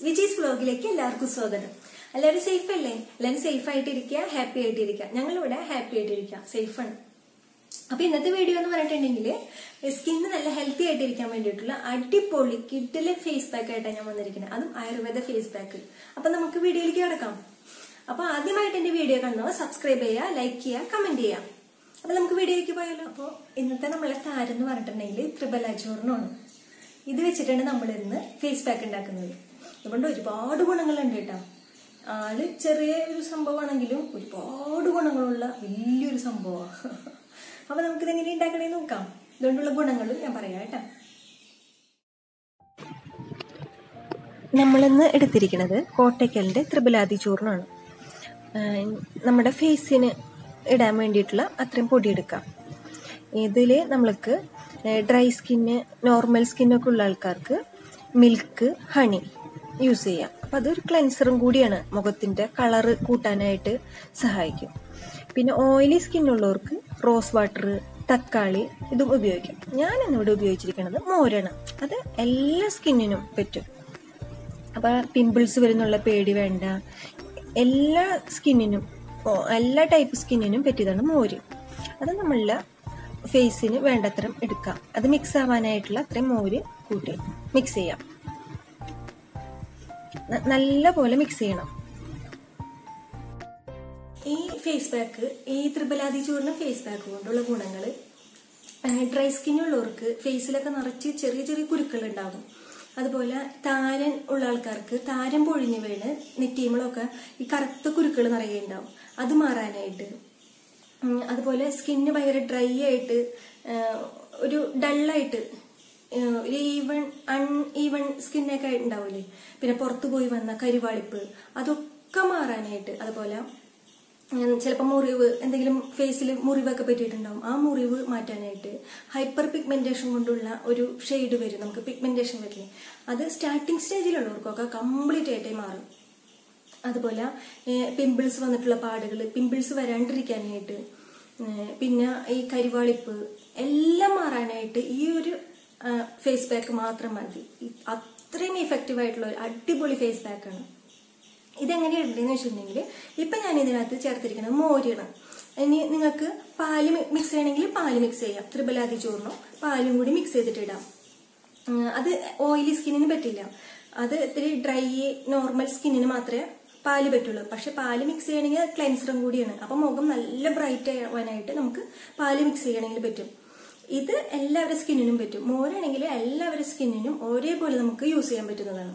വിജീസ് വ്ലോഗിലേക്ക് എല്ലാവർക്കും സ്വാഗതം എല്ലാവരും സേഫ് അല്ലേ എല്ലാവരും സേഫ് ആയിട്ടിരിക്കുക ഹാപ്പി ആയിട്ടിരിക്കുക ഞങ്ങളിവിടെ ഹാപ്പി ആയിട്ടിരിക്കുക സേഫാണ് അപ്പൊ ഇന്നത്തെ വീഡിയോ എന്ന് പറഞ്ഞിട്ടുണ്ടെങ്കിൽ സ്കിന്ന് നല്ല ഹെൽത്തി ആയിട്ടിരിക്കാൻ വേണ്ടിയിട്ടുള്ള അടിപൊളി കിഡിലെ ഫേസ് പാക്ക് ആയിട്ടാണ് ഞാൻ വന്നിരിക്കുന്നത് അതും ആയുർവേദ ഫേസ് പാക്ക് അപ്പൊ നമുക്ക് വീഡിയോയിലേക്ക് കിടക്കാം അപ്പൊ ആദ്യമായിട്ട് എന്റെ വീഡിയോ കണ്ടോ സബ്സ്ക്രൈബ് ചെയ്യുക ലൈക്ക് ചെയ്യുക കമന്റ് ചെയ്യുക അപ്പൊ നമുക്ക് വീഡിയോയിലേക്ക് പോയാലോ അപ്പോൾ ഇന്നത്തെ നമ്മളെ താരം എന്ന് പറഞ്ഞിട്ടുണ്ടെങ്കിൽ ത്രിബലാചൂർണമാണ് ഇത് വെച്ചിട്ടാണ് നമ്മൾ ഇന്ന് ഫേസ് പാക്ക് ഉണ്ടാക്കുന്നത് അതുകൊണ്ട് ഒരുപാട് ഗുണങ്ങളുണ്ട് കേട്ടോ ആള് ചെറിയ ഒരു സംഭവമാണെങ്കിലും ഒരുപാട് ഗുണങ്ങളുള്ള വലിയൊരു സംഭവമാണ് അപ്പൊ നമുക്കിത് എങ്ങനെ ഉണ്ടാക്കണേ നോക്കാം ഇതുകൊണ്ടുള്ള ഗുണങ്ങളും ഞാൻ പറയാം കേട്ടോ നമ്മളിന്ന് എടുത്തിരിക്കുന്നത് കോട്ടയ്ക്കലിന്റെ ത്രിബലാതി ചൂർണമാണ് നമ്മുടെ ഫേസിന് ഇടാൻ വേണ്ടിയിട്ടുള്ള അത്രയും പൊടി എടുക്കാം ഇതിൽ നമ്മൾക്ക് ഡ്രൈ സ്കിന്ന് നോർമൽ സ്കിന്നൊക്കെ ഉള്ള ആൾക്കാർക്ക് മിൽക്ക് ഹണി യൂസ് ചെയ്യാം അപ്പം അതൊരു ക്ലെൻസറും കൂടിയാണ് മുഖത്തിൻ്റെ കളറ് കൂട്ടാനായിട്ട് സഹായിക്കും പിന്നെ ഓയിലി സ്കിന്നുള്ളവർക്ക് റോസ് വാട്ടർ തക്കാളി ഇതും ഉപയോഗിക്കാം ഞാൻ ഇന്നിവിടെ ഉപയോഗിച്ചിരിക്കുന്നത് മോരാണ് അത് എല്ലാ സ്കിന്നിനും പറ്റും അപ്പം പിമ്പിൾസ് വരുന്നുള്ള പേടി വേണ്ട എല്ലാ സ്കിന്നിനും എല്ലാ ടൈപ്പ് സ്കിന്നിനും പറ്റിയതാണ് മോര് അത് നമ്മളുടെ ഫേസിന് വേണ്ടത്രയും എടുക്കാം അത് മിക്സ് ആവാനായിട്ടുള്ള അത്രയും മോര് കൂട്ടി മിക്സ് ചെയ്യാം നല്ല പോലെ മിക്സ് ചെയ്യണം ഈ ഫേസ് പാക്ക് ഈ ത്രിബലാതി ചൂർണ്ണ ഫേസ് പാക്ക് കൊണ്ടുള്ള ഗുണങ്ങൾ ഡ്രൈ സ്കിന്നുള്ളവർക്ക് ഫേസിലൊക്കെ നിറച്ച് ചെറിയ ചെറിയ കുരുക്കൾ ഉണ്ടാകും അതുപോലെ താരൻ ഉള്ള ആൾക്കാർക്ക് താരം പൊഴിഞ്ഞു വീണ് നെറ്റീമളൊക്കെ ഈ കറുത്ത കുരുക്കൾ നിറയുണ്ടാവും അത് മാറാനായിട്ട് അതുപോലെ സ്കിന്ന് ഭയങ്കര ഡ്രൈ ആയിട്ട് ഒരു ഡള്ളായിട്ട് ഒരു ഈവൺ അൺ ഈവൺ സ്കിന്നൊക്കെ ഉണ്ടാവില്ലേ പിന്നെ പുറത്തു പോയി വന്ന കരിവാളിപ്പ് അതൊക്കെ മാറാനായിട്ട് അതുപോലെ ചിലപ്പോൾ മുറിവ് എന്തെങ്കിലും ഫേസിൽ മുറിവൊക്കെ പറ്റിയിട്ടുണ്ടാവും ആ മുറിവ് മാറ്റാനായിട്ട് ഹൈപ്പർ പിഗ്മെന്റേഷൻ കൊണ്ടുള്ള ഒരു ഷെയ്ഡ് വരും നമുക്ക് പിഗ്മെന്റേഷൻ വരില്ലേ അത് സ്റ്റാർട്ടിങ് സ്റ്റേജിലുള്ളവർക്കൊക്കെ കംപ്ലീറ്റ് ആയിട്ടേ മാറും അതുപോലെ പിമ്പിൾസ് വന്നിട്ടുള്ള പാടുകൾ പിമ്പിൾസ് വരാണ്ടിരിക്കാനായിട്ട് പിന്നെ ഈ കരിവാളിപ്പ് എല്ലാം മാറാനായിട്ട് ഈ ഒരു ഫേസ് പാക്ക് മാത്രം മതി അത്രയും എഫക്റ്റീവ് ആയിട്ടുള്ള ഒരു അടിപൊളി ഫേസ് പാക്കാണ് ഇതെങ്ങനെയുണ്ടെന്ന് വെച്ചിട്ടുണ്ടെങ്കിൽ ഇപ്പൊ ഞാൻ ഇതിനകത്ത് ചേർത്തിരിക്കുന്നത് മോരാണ് ഇനി നിങ്ങൾക്ക് പാല് മിക്സ് ചെയ്യണമെങ്കിൽ പാല് മിക്സ് ചെയ്യാം ത്രിബലാതി ചോറിനോ പാലും കൂടി മിക്സ് ചെയ്തിട്ട് ഇടാം അത് ഓയിലി സ്കിന്നിന് പറ്റില്ല അത് ഇത്തിരി ഡ്രൈ നോർമൽ സ്കിന്നിന് മാത്രമേ പാല് പറ്റുള്ളൂ പക്ഷെ പാല് മിക്സ് ചെയ്യണമെങ്കിൽ ക്ലെൻസറും കൂടിയാണ് അപ്പൊ മുഖം നല്ല ബ്രൈറ്റ് ആവാനായിട്ട് നമുക്ക് പാല് മിക്സ് ചെയ്യണമെങ്കിൽ പറ്റും ഇത് എല്ലാവരുടെ സ്കിന്നിനും പറ്റും മോരാണെങ്കിൽ എല്ലാവരുടെ സ്കിന്നിനും ഒരേപോലെ നമുക്ക് യൂസ് ചെയ്യാൻ പറ്റുന്നതാണ്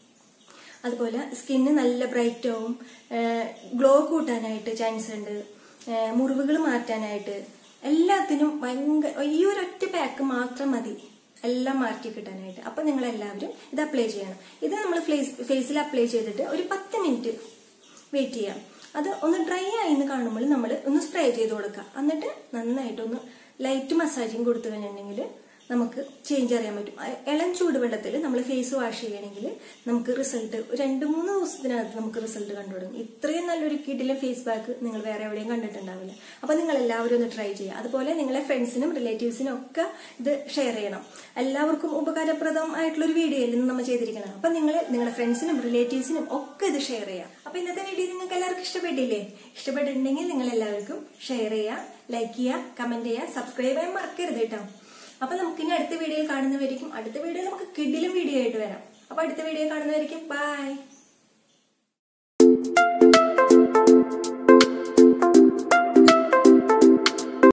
അതുപോലെ സ്കിന്ന് നല്ല ബ്രൈറ്റ് ആവും ഗ്ലോ കൂട്ടാനായിട്ട് ചാൻസ് ഉണ്ട് മുറിവുകൾ മാറ്റാനായിട്ട് എല്ലാത്തിനും ഭയങ്കര ഈ ഒരൊറ്റ പാക്ക് മാത്രം മതി എല്ലാം മാറ്റി കിട്ടാനായിട്ട് അപ്പൊ നിങ്ങൾ എല്ലാവരും ഇത് അപ്ലൈ ചെയ്യണം ഇത് നമ്മൾ ഫേസിൽ അപ്ലൈ ചെയ്തിട്ട് ഒരു പത്ത് മിനിറ്റ് വെയിറ്റ് ചെയ്യാം അത് ഒന്ന് ഡ്രൈ ആയി എന്ന് കാണുമ്പോൾ നമ്മൾ ഒന്ന് സ്പ്രേ ചെയ്ത് കൊടുക്കുക എന്നിട്ട് നന്നായിട്ട് ഒന്ന് ലൈറ്റ് മസാജിങ് കൊടുത്തു കഴിഞ്ഞിട്ടുണ്ടെങ്കിൽ നമുക്ക് ചേഞ്ച് അറിയാൻ പറ്റും ഇളം ചൂടുവെള്ളത്തിൽ നമ്മൾ ഫേസ് വാഷ് ചെയ്യണമെങ്കിൽ നമുക്ക് റിസൾട്ട് രണ്ട് മൂന്ന് ദിവസത്തിനകത്ത് നമുക്ക് റിസൾട്ട് കണ്ടു തുടങ്ങും ഇത്രയും നല്ലൊരു കിഡിലെ ഫേസ് പാക്ക് നിങ്ങൾ വേറെ എവിടെയും കണ്ടിട്ടുണ്ടാവില്ല അപ്പൊ നിങ്ങൾ എല്ലാവരും ഒന്ന് ട്രൈ ചെയ്യുക അതുപോലെ നിങ്ങളെ ഫ്രണ്ട്സിനും റിലേറ്റീവ്സിനും ഒക്കെ ഇത് ഷെയർ ചെയ്യണം എല്ലാവർക്കും ഉപകാരപ്രദമായിട്ടുള്ള ഒരു വീഡിയോ അല്ലേ നമ്മൾ ചെയ്തിരിക്കണം അപ്പൊ നിങ്ങൾ നിങ്ങളുടെ ഫ്രണ്ട്സിനും റിലേറ്റീവ്സിനും ഒക്കെ ഇത് ഷെയർ ചെയ്യാം അപ്പൊ ഇന്നത്തെ വീഡിയോ നിങ്ങൾക്ക് എല്ലാവർക്കും ഇഷ്ടപ്പെട്ടില്ലേ ഇഷ്ടപ്പെട്ടിട്ടുണ്ടെങ്കിൽ നിങ്ങൾ എല്ലാവർക്കും ഷെയർ ചെയ്യുക ലൈക്ക് ചെയ്യുക കമന്റ് ചെയ്യുക സബ്സ്ക്രൈബ് ചെയ്യാൻ മറക്കരുത് കേട്ടോ അപ്പൊ നമുക്ക് ഇനി അടുത്ത വീഡിയോയിൽ കാണുന്നവരിക്കും അടുത്ത വീഡിയോ നമുക്ക് കിഡിലും വീഡിയോ ആയിട്ട് വരാം അപ്പൊ അടുത്ത വീഡിയോ കാണുന്നവരിക്കും ബൈ